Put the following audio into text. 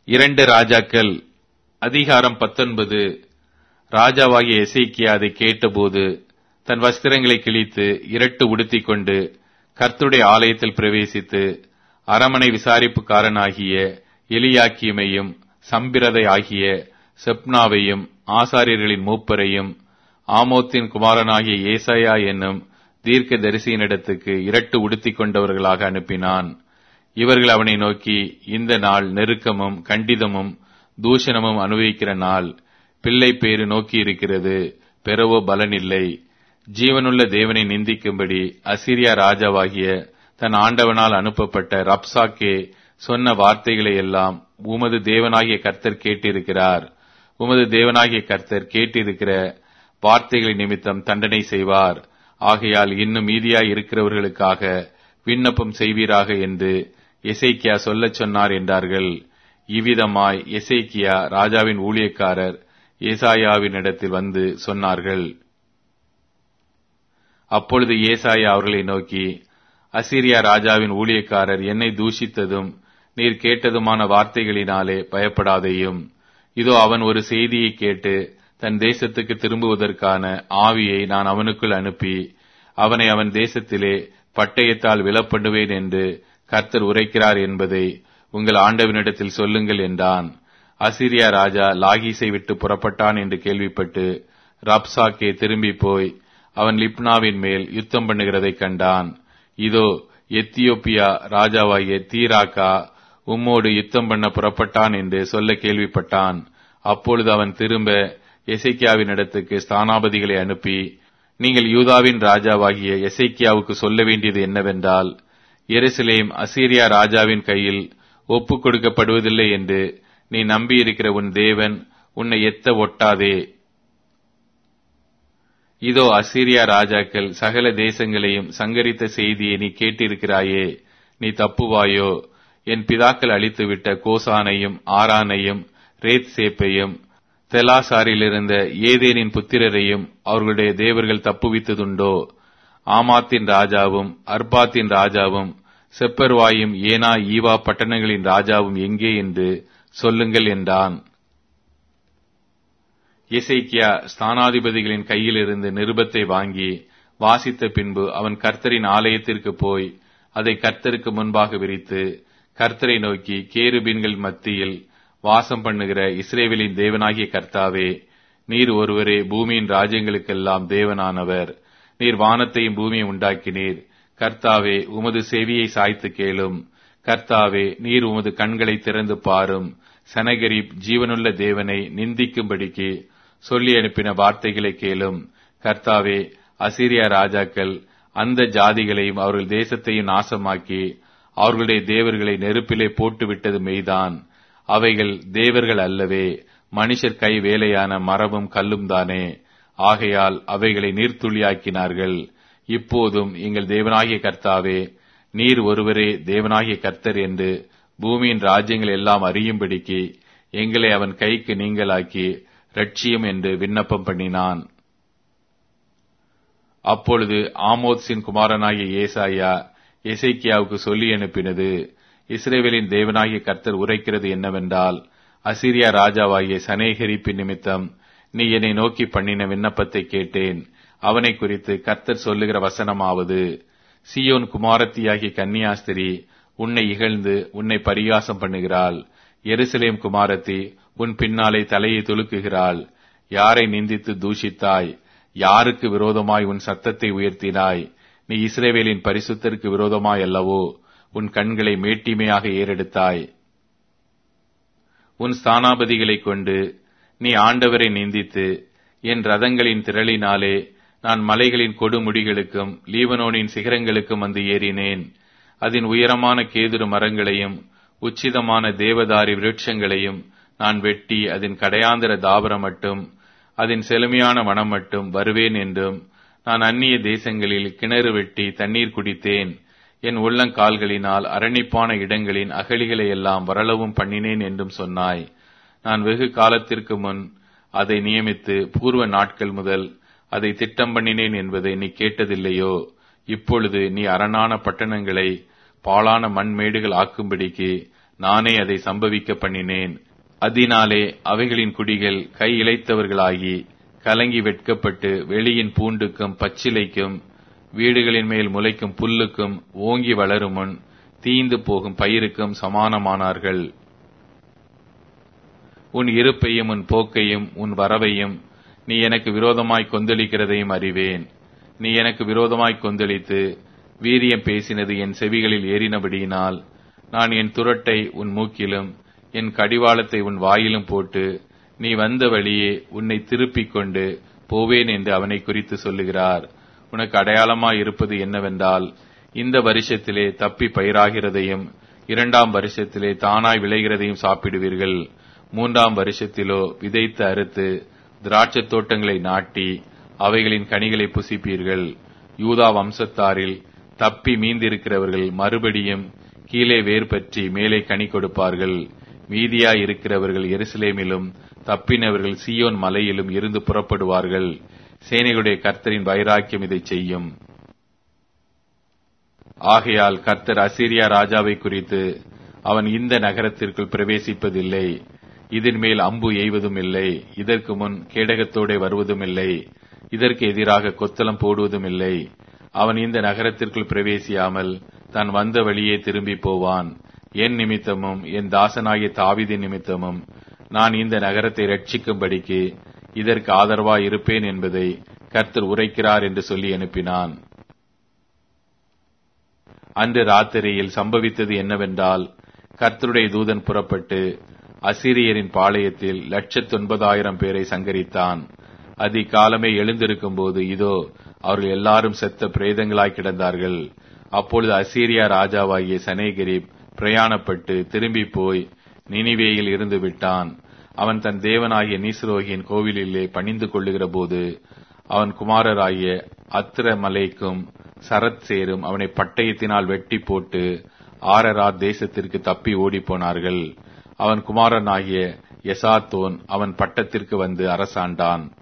இரண்டு ராஜாக்கள் அதிகாரம் பத்தொன்பது ராஜாவாகிய எசேக்கியா அதை கேட்டபோது தன் வஸ்திரங்களை கிழித்து இரட்டு உடுத்திக் கொண்டு கர்த்தருடைய ஆலயத்தில் பிரவேசித்து அரமனை விசாரிப்புக்காரனாகிய எலியாக்கியமையும் சம்பிரதை ஆகிய செப்னாவையும் ஆசாரியர்களின் மூப்பரையும் ஆமோத்தின் குமாரனாகிய ஏசாயா என்னும் தீர்க்க தரிசியினிடத்துக்கு இரட்டு உடுத்திக் கொண்டவர்களாக அனுப்பினான் இவர்கள் அவனை நோக்கி இந்த நாள் நெருக்கமும் கண்டிதமும் தூஷணமும் அனுபவிக்கிற நாள் பிள்ளை பேறு நோக்கி இருக்கிறது பெறவோ பலனில்லை ஜீவனுள்ள தேவனை நிந்திக்கும்படி அசிரியா ராஜாவாகிய தன் ஆண்டவனால் அனுப்பப்பட்ட ரப்சாக்கே சொன்ன வார்த்தைகளை எல்லாம் உமது தேவனாகிய கர்த்தர் கேட்டிருக்கிறார் உமது தேவனாகிய கர்த்தர் கேட்டிருக்கிற வார்த்தைகளை நிமித்தம் தண்டனை செய்வார் ஆகையால் இன்னும் மீதியாய் இருக்கிறவர்களுக்காக விண்ணப்பம் செய்வீராக என்று எசைக்கியா சொல்லச் சொன்னார் என்றார்கள் இவ்விதமாய் எசேக்கியா ராஜாவின் ஊழியக்காரர் ஏசாயாவின் இடத்தில் வந்து சொன்னார்கள் அப்பொழுது ஏசாயா அவர்களை நோக்கி அசிரியா ராஜாவின் ஊழியக்காரர் என்னை தூஷித்ததும் நீர் கேட்டதுமான வார்த்தைகளினாலே பயப்படாதையும் இதோ அவன் ஒரு செய்தியை கேட்டு தன் தேசத்துக்கு திரும்புவதற்கான ஆவியை நான் அவனுக்குள் அனுப்பி அவனை அவன் தேசத்திலே பட்டயத்தால் விலப்படுவேன் என்று கர்த்தர் உரைக்கிறார் என்பதை உங்கள் ஆண்டவனிடத்தில் சொல்லுங்கள் என்றான் அசிரியா ராஜா லாகீஸை விட்டு புறப்பட்டான் என்று கேள்விப்பட்டு ரப்சாக்கே திரும்பி போய் அவன் லிப்னாவின் மேல் யுத்தம் பண்ணுகிறதை கண்டான் இதோ எத்தியோப்பியா ராஜாவாகிய தீராக்கா உம்மோடு யுத்தம் பண்ண புறப்பட்டான் என்று சொல்ல கேள்விப்பட்டான் அப்பொழுது அவன் திரும்ப எசைக்கியாவின் இடத்துக்கு ஸ்தானாபதிகளை அனுப்பி நீங்கள் யூதாவின் ராஜாவாகிய எசைக்கியாவுக்கு சொல்ல வேண்டியது என்னவென்றால் எருசலேம் அசீரியா ராஜாவின் கையில் ஒப்புக் கொடுக்கப்படுவதில்லை என்று நீ நம்பியிருக்கிற உன் தேவன் உன்னை எத்த ஒட்டாதே இதோ அசீரியா ராஜாக்கள் சகல தேசங்களையும் சங்கரித்த செய்தியை நீ கேட்டிருக்கிறாயே நீ தப்புவாயோ என் பிதாக்கள் அழித்துவிட்ட கோசானையும் ஆரானையும் ரேத் சேப்பையும் தெலாசாரிலிருந்த ஏதேனின் புத்திரரையும் அவர்களுடைய தேவர்கள் தப்புவித்ததுண்டோ ஆமாத்தின் ராஜாவும் அர்பாத்தின் ராஜாவும் செப்பர்வாயும் ஏனா ஈவா பட்டணங்களின் ராஜாவும் எங்கே என்று சொல்லுங்கள் என்றான் இசைக்கியா ஸ்தானாதிபதிகளின் கையிலிருந்து நிருபத்தை வாங்கி வாசித்த பின்பு அவன் கர்த்தரின் ஆலயத்திற்கு போய் அதை கர்த்தருக்கு முன்பாக விரித்து கர்த்தரை நோக்கி கேருபீன்கள் மத்தியில் வாசம் பண்ணுகிற இஸ்ரேவேலின் தேவனாகிய கர்த்தாவே நீர் ஒருவரே பூமியின் ராஜ்யங்களுக்கெல்லாம் தேவனானவர் நீர் வானத்தையும் பூமியை உண்டாக்கினீர் கர்த்தாவே உமது செவியை சாய்த்து கேளும் கர்த்தாவே நீர் உமது கண்களை திறந்து பாரும் சனகரிப் ஜீவனுள்ள தேவனை நிந்திக்கும்படிக்கு சொல்லி அனுப்பின வார்த்தைகளை கேளும் கர்த்தாவே அசிரியா ராஜாக்கள் அந்த ஜாதிகளையும் அவர்கள் தேசத்தையும் நாசமாக்கி அவர்களுடைய தேவர்களை நெருப்பிலே போட்டுவிட்டது மெய்தான் அவைகள் தேவர்கள் அல்லவே மனுஷர் கை வேலையான மரமும் கல்லும் தானே ஆகையால் அவைகளை நீர்த்துளியாக்கினார்கள் இப்போதும் எங்கள் தேவனாகிய கர்த்தாவே நீர் ஒருவரே தேவனாகிய கர்த்தர் என்று பூமியின் ராஜ்யங்கள் எல்லாம் அறியும்படிக்கு எங்களை அவன் கைக்கு நீங்களாக்கி ரட்சியம் என்று விண்ணப்பம் பண்ணினான் அப்பொழுது ஆமோத்ஸின் குமாரனாகிய ஏசாயா எசைக்கியாவுக்கு சொல்லி அனுப்பினது இஸ்ரேவேலின் தேவனாகிய கர்த்தர் உரைக்கிறது என்னவென்றால் அசிரியா ராஜாவாகிய சனேகரிப்பின் நிமித்தம் நீ என்னை நோக்கி பண்ணின விண்ணப்பத்தை கேட்டேன் அவனை குறித்து கர்த்தர் சொல்லுகிற வசனமாவது சியோன் குமாரத்தியாகிய கன்னியாஸ்திரி உன்னை இகழ்ந்து உன்னை பரிகாசம் பண்ணுகிறாள் எருசலேம் குமாரத்தி உன் பின்னாலே தலையை துலுக்குகிறாள் யாரை நிந்தித்து தூஷித்தாய் யாருக்கு விரோதமாய் உன் சத்தத்தை உயர்த்தினாய் நீ இஸ்ரேவேலின் பரிசுத்தருக்கு விரோதமாய் அல்லவோ உன் கண்களை மேட்டிமையாக ஏறெடுத்தாய் உன் ஸ்தானாபதிகளைக் கொண்டு நீ ஆண்டவரை நிந்தித்து என் ரதங்களின் திரளினாலே நான் மலைகளின் கொடுமுடிகளுக்கும் லீவனோனின் சிகரங்களுக்கும் வந்து ஏறினேன் அதன் உயரமான கேதுரு மரங்களையும் உச்சிதமான தேவதாரி விருட்சங்களையும் நான் வெட்டி அதன் கடையாந்திர தாபரம் மட்டும் அதன் செழுமையான வனம் மட்டும் வருவேன் என்றும் நான் அந்நிய தேசங்களில் கிணறு வெட்டி தண்ணீர் குடித்தேன் என் உள்ளங்கால்களினால் அரணிப்பான இடங்களின் அகழிகளை எல்லாம் வரளவும் பண்ணினேன் என்றும் சொன்னாய் நான் வெகு காலத்திற்கு முன் அதை நியமித்து பூர்வ நாட்கள் முதல் அதை திட்டம் பண்ணினேன் என்பதை நீ கேட்டதில்லையோ இப்பொழுது நீ அரணான பட்டணங்களை பாழான மண்மேடுகள் ஆக்கும்படிக்கு நானே அதை சம்பவிக்க பண்ணினேன் அதனாலே அவைகளின் குடிகள் கை இழைத்தவர்களாகி கலங்கி வெட்கப்பட்டு வெளியின் பூண்டுக்கும் பச்சிலைக்கும் வீடுகளின் மேல் முளைக்கும் புல்லுக்கும் ஓங்கி வளரும் முன் தீந்து போகும் பயிருக்கும் சமானமானார்கள் உன் இருப்பையும் உன் போக்கையும் உன் வரவையும் நீ எனக்கு விரோதமாய் கொந்தளிக்கிறதையும் அறிவேன் நீ எனக்கு விரோதமாய் கொந்தளித்து வீரியம் பேசினது என் செவிகளில் ஏறினபடியினால் நான் என் துரட்டை உன் மூக்கிலும் என் கடிவாளத்தை உன் வாயிலும் போட்டு நீ வந்த வழியே உன்னை திருப்பிக் கொண்டு போவேன் என்று அவனை குறித்து சொல்லுகிறார் உனக்கு அடையாளமாய் இருப்பது என்னவென்றால் இந்த வருஷத்திலே தப்பி பயிராகிறதையும் இரண்டாம் வருஷத்திலே தானாய் விளைகிறதையும் சாப்பிடுவீர்கள் மூன்றாம் வருஷத்திலோ விதைத்து அறுத்து திராட்சத் தோட்டங்களை நாட்டி அவைகளின் கனிகளை புசிப்பீர்கள் யூதா வம்சத்தாரில் தப்பி மீந்திருக்கிறவர்கள் மறுபடியும் கீழே வேர் பற்றி மேலே கனி கொடுப்பார்கள் மீதியாய் இருக்கிறவர்கள் எருசலேமிலும் தப்பினவர்கள் சியோன் மலையிலும் இருந்து புறப்படுவார்கள் சேனைகளுடைய கர்த்தரின் வைராக்கியம் இதை செய்யும் ஆகையால் கர்த்தர் அசீரியா ராஜாவை குறித்து அவன் இந்த நகரத்திற்குள் பிரவேசிப்பதில்லை இதன் மேல் அம்பு எய்வதும் இல்லை இதற்கு முன் கேடகத்தோടെ வருவதும் இல்லை இதற்கு எதிராக கொத்தளம் போடுவதும் இல்லை அவன் இந்த நகரத்திற்குள் பிரவேசியாமல் தான் வந்த வழியே திரும்பி போவான் என் நிமித்தமும் என் தாசனாகிய தாவிதின் நிமித்தமும் நான் இந்த நகரத்தை ரட்சிக்கும்படிக்கு இதற்கு ஆதரவாய் இருப்பேன் என்பதை கர்த்தர் உரைக்கிறார் என்று சொல்லி அனுப்பினான் அன்று ராத்திரியில் சம்பவித்தது என்னவென்றால் கர்த்தருடைய தூதன் புறப்பட்டு அசிரியரின் பாளையத்தில் லட்சத்தொன்பதாயிரம் பேரை சங்கரித்தான் அதிகாலமே எழுந்திருக்கும் போது இதோ அவர்கள் எல்லாரும் செத்த பிரேதங்களாய் கிடந்தார்கள் அப்பொழுது அசீரியா ராஜாவாகிய சனேகரிப் பிரயாணப்பட்டு திரும்பி போய் நினிவேயில் இருந்து விட்டான் அவன் தன் தேவனாகிய நீஸ்ரோகியின் கோவிலிலே பணிந்து கொள்ளுகிற போது அவன் குமாரராகிய அத்திர மலைக்கும் சரத் சேரும் அவனை பட்டயத்தினால் வெட்டி போட்டு ஆரராத் தேசத்திற்கு தப்பி ஓடிப்போனார்கள் அவன் குமாரனாகிய எசாத்தோன் அவன் பட்டத்திற்கு வந்து அரசாண்டான்